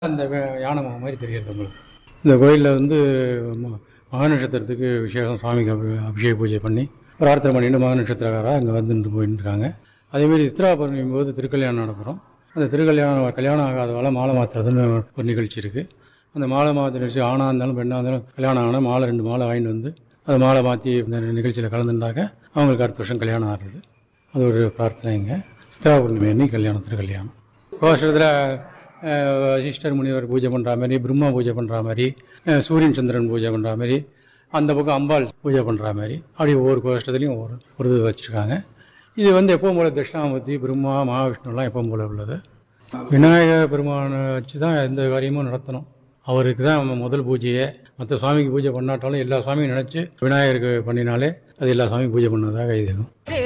அந்த வே- யானை முகம் மாதிரி தெரியுது உங்களுக்கு இந்த கோயிலில் வந்து ம- மகா நட்சத்திரத்துக்கு விசேஷம் சுவாமிக்கு அபி- அபிஷேக பூஜை பண்ணி பிரார்த்தனை பண்ணிட்டு மகா நட்சத்திரக்காராக அங்கே வந்துட்டு போயிட்டு இருக்காங்க அதேமாரி சித்ரா பௌர்ணமி போது திருக்கல்யாணம் நடக்கிறோம் அந்த திருக்கல்யாணம் கல்யாணம் ஆகாதவால மாலை மாற்றுறதுன்னு ஒரு நிகழ்ச்சி இருக்குது அந்த மாலை மாற்ற நிகழ்ச்சி ஆணாக இருந்தாலும் பெண்ணாக இருந்தாலும் கல்யாணம் ஆனால் மாலை ரெண்டு மாலை வாங்கிட்டு வந்து அது மாலை மாற்றி இந்த நிகழ்ச்சியில் கலந்துட்டாக்க அவங்களுக்கு அடுத்த வருஷம் கல்யாணம் ஆகுது அது ஒரு பிரார்த்தனைங்க சித்ரா பௌர்ணமி அன்னைக்கு கல்யாணம் திருக்கல்யாணம் கோஷத்தில் வசிஷ்டர் முனிவர் பூஜை பண்ணுற மாதிரி பிரம்மா பூஜை பண்ணுற மாதிரி அஹ், சூரியன் சந்திரன் பூஜை பண்ணுற மாதிரி அந்த பக்கம் அம்பாள் பூஜை பண்ணுற மாதிரி அப்படி ஒவ்வொரு கோஷ்டத்துலையும் ஒரு ஒரு இது வச்சுருக்காங்க இது வந்து எப்பவும் போல தட்சிணாமூர்த்தி பிரம்மா மகாவிஷ்ணுலாம் எப்பவும் போல உள்ளது விநாயகர் பெருமானை வச்சு தான் எந்த காரியமும் நடத்தணும் அவருக்கு தான் நம்ம முதல் பூஜையே மற்ற சுவாமிக்கு பூஜை பண்ணாட்டாலும் எல்லா சுவாமியும் நினச்சி விநாயகருக்கு பண்ணினாலே அது எல்லா சுவாமியும் பூஜை பண்ணதாக இது